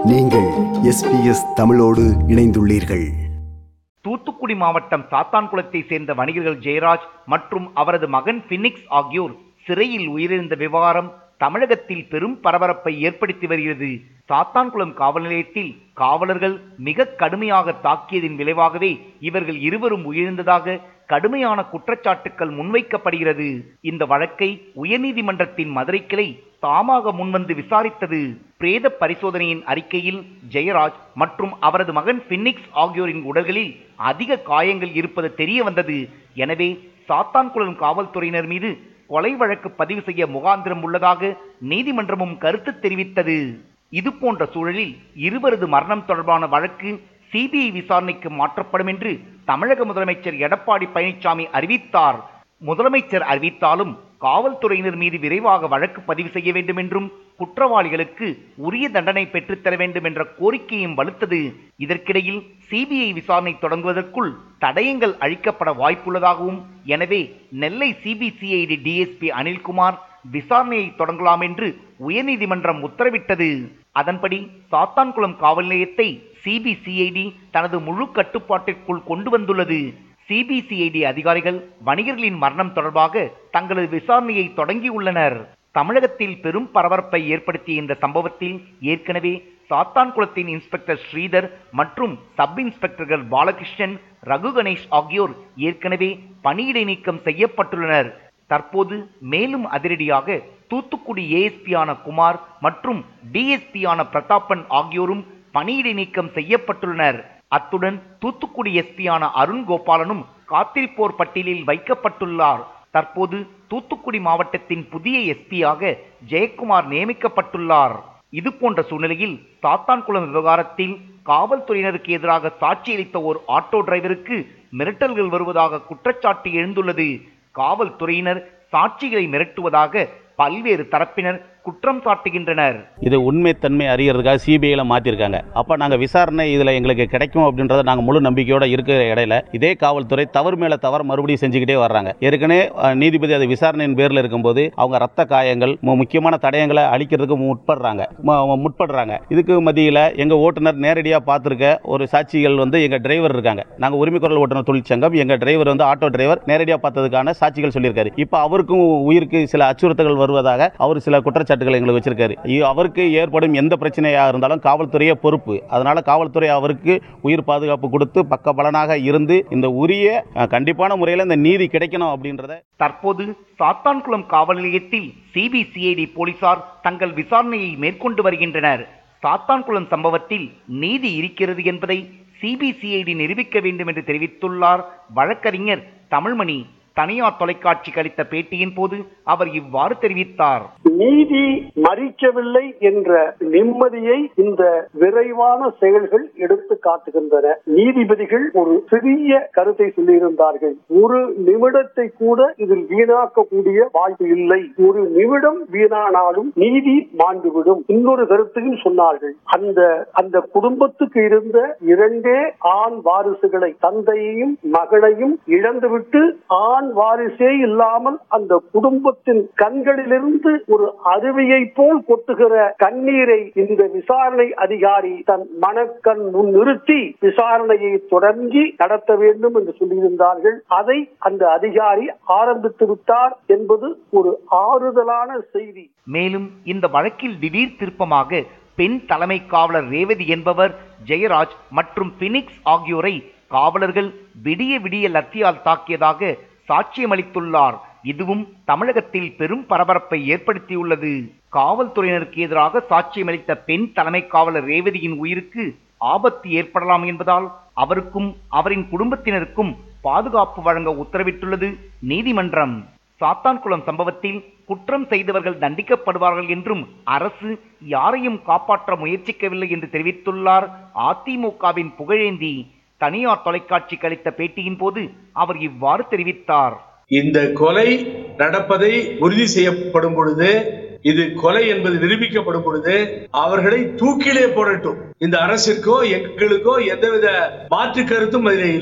நீங்கள் எஸ்பிஎஸ் தமிழோடு இணைந்துள்ளீர்கள் தூத்துக்குடி மாவட்டம் சாத்தான்குளத்தை சேர்ந்த வணிகர்கள் ஜெயராஜ் மற்றும் அவரது மகன் பினிக்ஸ் ஆகியோர் சிறையில் உயிரிழந்த விவகாரம் தமிழகத்தில் பெரும் பரபரப்பை ஏற்படுத்தி வருகிறது சாத்தான்குளம் காவல் நிலையத்தில் காவலர்கள் மிக கடுமையாக தாக்கியதின் விளைவாகவே இவர்கள் இருவரும் உயிரிழந்ததாக கடுமையான குற்றச்சாட்டுக்கள் முன்வைக்கப்படுகிறது இந்த வழக்கை உயர்நீதிமன்றத்தின் மதுரை கிளை தாமாக முன்வந்து விசாரித்தது பிரேத பரிசோதனையின் அறிக்கையில் ஜெயராஜ் மற்றும் அவரது மகன் பின்னிக்ஸ் ஆகியோரின் உடல்களில் அதிக காயங்கள் இருப்பது தெரிய வந்தது எனவே சாத்தான்குளம் காவல்துறையினர் மீது கொலை வழக்கு பதிவு செய்ய முகாந்திரம் உள்ளதாக நீதிமன்றமும் கருத்து தெரிவித்தது இது போன்ற சூழலில் இருவரது மரணம் தொடர்பான வழக்கு சிபிஐ விசாரணைக்கு மாற்றப்படும் என்று தமிழக முதலமைச்சர் எடப்பாடி பழனிசாமி அறிவித்தார் முதலமைச்சர் அறிவித்தாலும் காவல்துறையினர் மீது விரைவாக வழக்கு பதிவு செய்ய வேண்டும் என்றும் குற்றவாளிகளுக்கு உரிய தண்டனை பெற்றுத்தர வேண்டும் என்ற கோரிக்கையும் வலுத்தது இதற்கிடையில் சிபிஐ விசாரணை தொடங்குவதற்குள் தடயங்கள் அழிக்கப்பட வாய்ப்புள்ளதாகவும் எனவே நெல்லை சிபிசிஐடி டிஎஸ்பி அனில்குமார் விசாரணையை தொடங்கலாம் என்று உயர்நீதிமன்றம் உத்தரவிட்டது அதன்படி சாத்தான்குளம் காவல் நிலையத்தை சிபிசிஐடி தனது முழு கட்டுப்பாட்டிற்குள் கொண்டு வந்துள்ளது சிபிசிஐடி அதிகாரிகள் வணிகர்களின் மரணம் தொடர்பாக தங்களது விசாரணையை தொடங்கியுள்ளனர் தமிழகத்தில் பெரும் பரபரப்பை ஏற்படுத்திய இந்த சம்பவத்தில் ஏற்கனவே சாத்தான்குளத்தின் இன்ஸ்பெக்டர் ஸ்ரீதர் மற்றும் சப் இன்ஸ்பெக்டர்கள் பாலகிருஷ்ணன் ரகு கணேஷ் ஆகியோர் ஏற்கனவே பணியிடை நீக்கம் செய்யப்பட்டுள்ளனர் தற்போது மேலும் அதிரடியாக தூத்துக்குடி ஏஎஸ்பியான குமார் மற்றும் டிஎஸ்பியான பிரதாப்பன் ஆகியோரும் பணியிடை நீக்கம் செய்யப்பட்டுள்ளனர் அத்துடன் தூத்துக்குடி எஸ்பியான அருண் கோபாலனும் காத்திருப்போர் பட்டியலில் வைக்கப்பட்டுள்ளார் தற்போது தூத்துக்குடி மாவட்டத்தின் புதிய எஸ்பியாக ஜெயக்குமார் நியமிக்கப்பட்டுள்ளார் இது போன்ற சூழ்நிலையில் சாத்தான்குளம் விவகாரத்தில் காவல்துறையினருக்கு எதிராக சாட்சியளித்த ஒரு ஆட்டோ டிரைவருக்கு மிரட்டல்கள் வருவதாக குற்றச்சாட்டு எழுந்துள்ளது காவல்துறையினர் சாட்சிகளை மிரட்டுவதாக பல்வேறு தரப்பினர் குற்றம் சாட்டுகின்றனர் இது உண்மைத்தன்மை அறியறதுக்காக சிபிஐல மாற்றிருக்காங்க அப்போ நாங்கள் விசாரணை இதில் எங்களுக்கு கிடைக்கும் அப்படின்றத நாங்கள் முழு நம்பிக்கையோட இருக்கிற இடையில இதே காவல்துறை தவறு மேலே தவறு மறுபடியும் செஞ்சுக்கிட்டே வர்றாங்க ஏற்கனவே அஹ், நீதிபதி அது விசாரணையின் பேரில் இருக்கும்போது அவங்க ரத்த காயங்கள் மு- முக்கியமான தடயங்களை அழிக்கிறதுக்கு முற்படுறாங்க மு- முற்படுறாங்க இதுக்கு மத்தியில் எங்கள் ஓட்டுநர் நேரடியாக பார்த்துருக்க ஒரு சாட்சிகள் வந்து எங்கள் டிரைவர் இருக்காங்க நாங்கள் உரிமை குரல் ஓட்டுநர் தொழிற்சங்கம் எங்கள் டிரைவர் வந்து ஆட்டோ டிரைவர் நேரடியாக பார்த்ததுக்கான சாட்சிகள் சொல்லியிருக்காரு இப்போ அவருக்கும் உயிருக்கு சில அச்சுறுத்தல்கள் வருவதாக அவர் சில குற்றச்சாட்டுகளை எங்களுக்கு வச்சிருக்காரு இ- அவருக்கு ஏற்படும் எந்த பிரச்சனையாக இருந்தாலும் காவல்துறையே பொறுப்பு அதனால காவல்துறை அவருக்கு உயிர் பாதுகாப்பு கொடுத்து பக்கபலனாக இருந்து இந்த உரிய அஹ், கண்டிப்பான முறையில் இந்த நீதி கிடைக்கணும் அப்படின்றத தற்போது சாத்தான்குளம் காவல் நிலையத்தில் சிபிசிஐடி போலீசார் தங்கள் விசாரணையை மேற்கொண்டு வருகின்றனர் சாத்தான்குளம் சம்பவத்தில் நீதி இருக்கிறது என்பதை சிபிசிஐடி நிரூபிக்க வேண்டும் என்று தெரிவித்துள்ளார் வழக்கறிஞர் தமிழ்மணி தனியார் தொலைக்காட்சிக்கு அளித்த பேட்டியின் போது அவர் இவ்வாறு தெரிவித்தார் நீதி மறிக்கவில்லை என்ற நிம்மதியை இந்த விரைவான செயல்கள் எடுத்து காட்டுகின்றன நீதிபதிகள் ஒரு சிறிய கருத்தை சொல்லியிருந்தார்கள் ஒரு நிமிடத்தை கூட இதில் வீணாக்கக்கூடிய வாய்ப்பு இல்லை ஒரு நிமிடம் வீணானாலும் நீதி மாண்டுவிடும் இன்னொரு கருத்தையும் சொன்னார்கள் அந்த அந்த குடும்பத்துக்கு இருந்த இரண்டே ஆண் வாரிசுகளை தந்தையையும் மகளையும் இழந்துவிட்டு ஆண் வாரிசே இல்லாமல் அந்த குடும்பத்தின் கண்களிலிருந்து ஒரு அருவியை போல் கொட்டுகிற கண்ணீரை இந்த விசாரணை அதிகாரி தன் மனக்கண் முன் நிறுத்தி விசாரணையை தொடங்கி நடத்த வேண்டும் என்று சொல்லியிருந்தார்கள் அதை அந்த அதிகாரி ஆரம்பித்து விட்டார் என்பது ஒரு ஆறுதலான செய்தி மேலும் இந்த வழக்கில் திடீர் திருப்பமாக பெண் தலைமை காவலர் ரேவதி என்பவர் ஜெயராஜ் மற்றும் பினிக்ஸ் ஆகியோரை காவலர்கள் விடிய விடிய லத்தியால் தாக்கியதாக சாட்சியமளித்துள்ளார் இதுவும் தமிழகத்தில் பெரும் பரபரப்பை ஏற்படுத்தியுள்ளது காவல்துறையினருக்கு எதிராக சாட்சியமளித்த பெண் தலைமை காவலர் ரேவதியின் உயிருக்கு ஆபத்து ஏற்படலாம் என்பதால் அவருக்கும் அவரின் குடும்பத்தினருக்கும் பாதுகாப்பு வழங்க உத்தரவிட்டுள்ளது நீதிமன்றம் சாத்தான்குளம் சம்பவத்தில் குற்றம் செய்தவர்கள் தண்டிக்கப்படுவார்கள் என்றும் அரசு யாரையும் காப்பாற்ற முயற்சிக்கவில்லை என்று தெரிவித்துள்ளார் அதிமுகவின் புகழேந்தி தனியார் தொலைக்காட்சிக்கு அளித்த பேட்டியின் போது அவர் இவ்வாறு தெரிவித்தார் இந்த கொலை நடப்பதை உறுதி செய்யப்படும் பொழுது இது கொலை என்பது நிரூபிக்கப்படும் பொழுது அவர்களை தூக்கிலே போடட்டும் இந்த அரசிற்கோ எங்களுக்கோ எந்தவித மாற்று கருத்தும் அதிலே இல்லை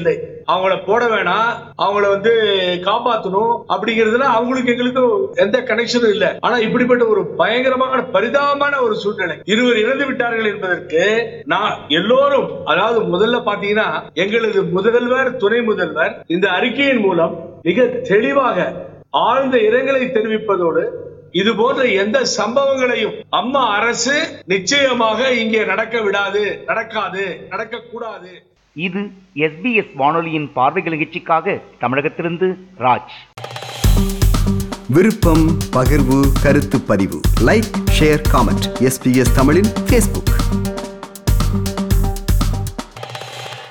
அவங்கள போட வேணாம் அவங்கள வந்து காப்பாத்தணும் அப்படிங்கிறதுல அவங்களுக்கு எங்களுக்கும் எந்த கனெக்ஷனும் இல்ல ஆனா இப்படிப்பட்ட ஒரு பயங்கரமான பரிதாபமான ஒரு சூழ்நிலை இருவர் இறந்து விட்டார்கள் என்பதற்கு நான் எல்லோரும் அதாவது முதல்ல பாத்தீங்கன்னா எங்களது முதல்வர் துணை முதல்வர் இந்த அறிக்கையின் மூலம் மிக தெளிவாக ஆழ்ந்த இரங்கலை தெரிவிப்பதோடு இது போன்ற எந்த சம்பவங்களையும் அம்மா அரசு நிச்சயமாக இங்கே நடக்க விடாது நடக்காது நடக்கக்கூடாது இது எஸ்பிஎஸ் வானொலியின் பார்வைகள் நிகழ்ச்சிக்காக தமிழகத்திலிருந்து ராஜ் விருப்பம் பகிர்வு கருத்து பதிவு லைக் ஷேர் காமெண்ட் எஸ்பிஎஸ் தமிழின் ஃபேஸ்புக்